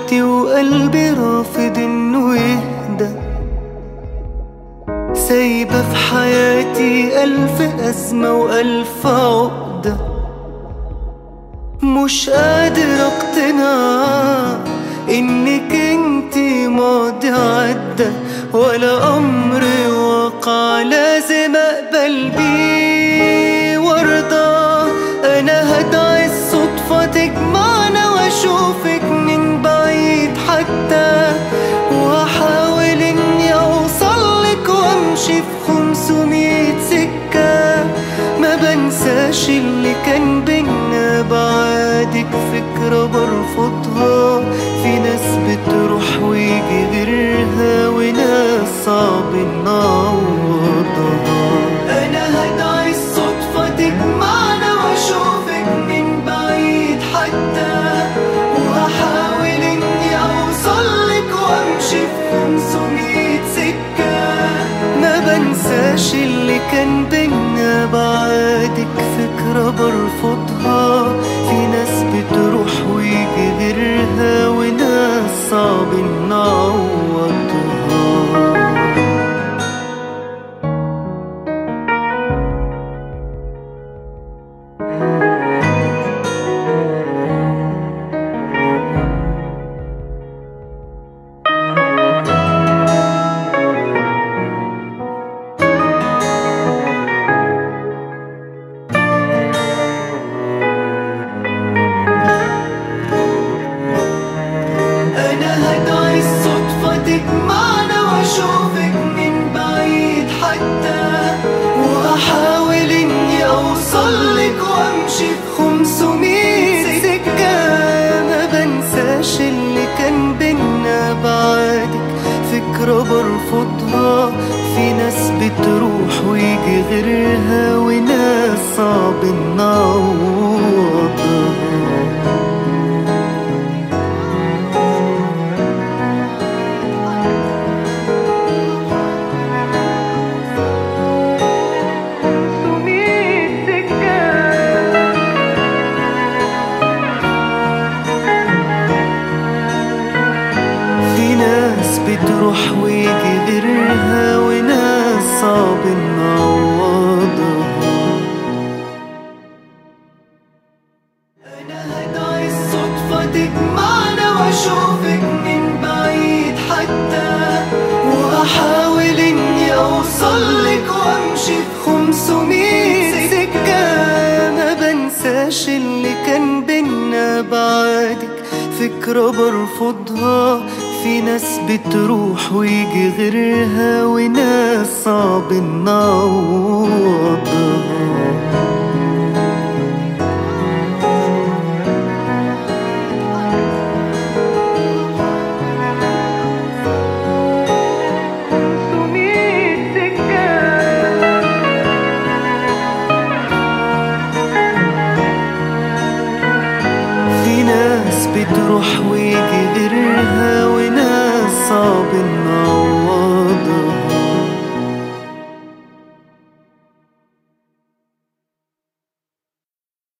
دلوقتي وقلبي رافض انه يهدى سايبة في حياتي ألف أزمة وألف عقدة مش قادر اقتنع انك انتي ماضي عدى ولا امر واقع لازم اقبل بيه وارضى انا هدعي الصدفة تجمعنا واشوفك من بعيد حتى وهحاول اني اوصلك وامشي في خمسمية سكة ما بنساش اللي كان بينا بعادك فكرة برفضها في ناس بتروح ويجي غيرها وناس صعب نعوضها انا هدعي الصدفة تجمعنا واشوفك من بعيد حتى وهحاول اني اوصلك وامشي في خمسمية سكة ما بنساش اللي كان بينا بعادك فكرة برفضها في ناس بتروح ويجي غيرها وناس صعب نعوضها أنا هدعي الصدفة تجمعنا وأشوفك من بعيد حتى وهحاول إني أوصلك وأمشي في خمسمية سكة ما بنساش اللي كان بينا بعدك فكرة برفضها في ناس بتروح ويجي غيرها وناس صعب نعوضها في ناس بتروح ويجي غيرها وناس صعب نعوضها أنا هدعي الصدفة تجمعنا وأشوفك من بعيد حتى وهحاول إني أوصلك وأمشي في خمسمية سكة ما بنساش اللي كان بينا بعدك فكرة برفضها في ناس بتروح ويجي غيرها وناس صعب نعوضها في ناس بتروح